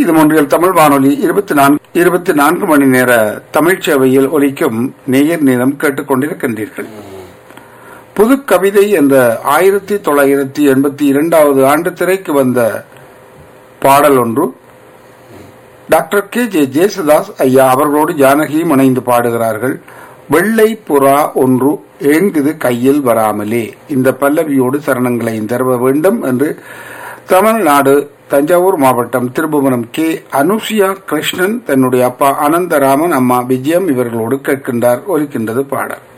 இது ஒன்றியல் தமிழ் வானொலி இருபத்தி நான்கு இருபத்தி நான்கு மணி நேர தமிழ் சேவையில் ஒலிக்கும் நேயர் நேரம் கேட்டுக்கொண்டிருக்கின்றீர்கள் புது கவிதை என்ற ஆயிரத்தி தொள்ளாயிரத்தி எண்பத்தி இரண்டாவது ஆண்டு திரைக்கு வந்த பாடல் ஒன்று டாக்டர் கே ஜே ஜேசுதாஸ் ஐயா அவர்களோடு ஜானகியும் இணைந்து பாடுகிறார்கள் வெள்ளை புறா ஒன்று ஏங்குது கையில் வராமலே இந்த பல்லவியோடு சரணங்களையும் தருவ வேண்டும் என்று தமிழ்நாடு தஞ்சாவூர் மாவட்டம் திருபுவனம் கே அனுசியா கிருஷ்ணன் தன்னுடைய அப்பா அனந்தராமன் அம்மா விஜயம் இவர்களோடு கேட்கின்றார் ஒலிக்கின்றது பாடல்